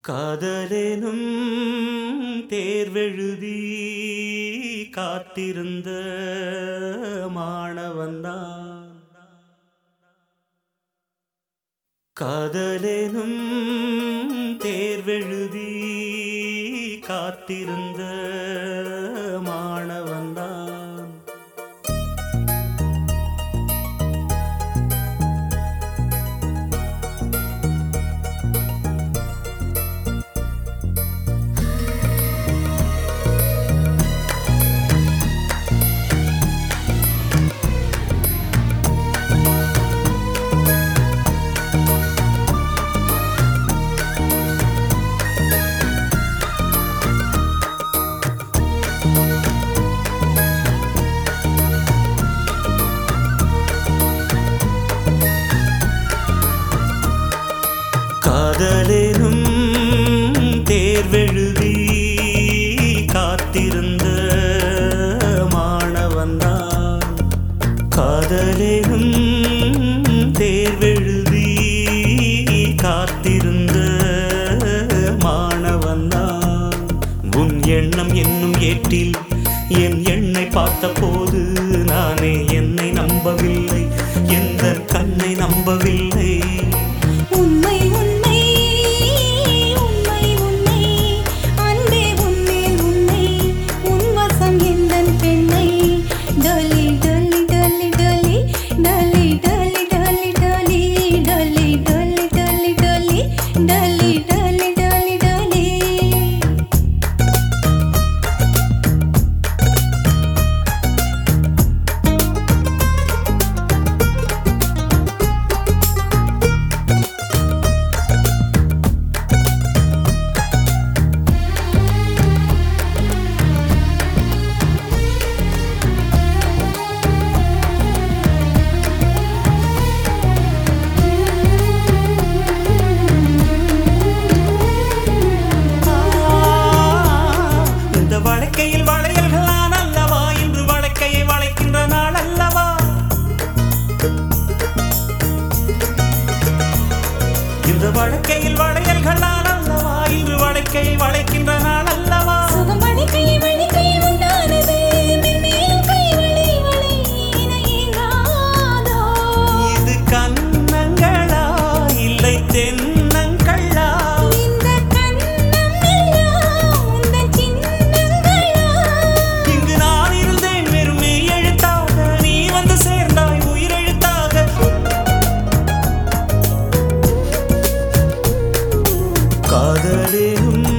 காதலெனும் தேர்வெழுதி காத்திருந்த மாணவன்தான் காதலெனும் தேர்வெழுதி காத்திருந்த மாணவன்தான் காதலெனும் தேர்வெழுதி காத்திருந்த மாணவன்தான் காதலெனும் தேர்வெழுதி காத்திருந்த மாணவன்தான் உன் எண்ணம் என்னும் ஏட்டில் என் எண்ணை பார்த்தபோது நானே என்னை நம்பவில்லை எந்த கண்ணை நம்பவில்லை உண்மை உண்மை உண்மை உண்மை அன்பே உன்மேல் உன்னை உன் வசம் எந்தன் பெண்ணை டொலி டொலி டொலி டொலி டொலி டொலி டொலி டொலி டொலி டொலி டொலி டொலி டொலி டொலி டொலி டொலி இந்த வழக்கையில் வளையல்கள் நான் அல்லவா இன்று வழக்கையை வளைக்கின்ற நாள் அல்லவா இந்த வழக்கையில் வளையல்கள் நான் அல்லவா இன்று வழக்கையை வளைக்கின்ற நாள் அல்லவா சுகம் வழிக்கை வழிக்கை உண்டானது மென்மேலும் கை வழி வழி இணை ஏங்காதோ இது கன்னங்களா இல்லை தென்னங்களா இந்த கண்ணம் எல்லாம் உந்தன் சின்னங்களா இங்கு நான் இருந்தேன் வெறும் மெய் எழுத்தாக நீ வந்து சேர்ந்தாய் உயிரெழுத்தாக காதலினும்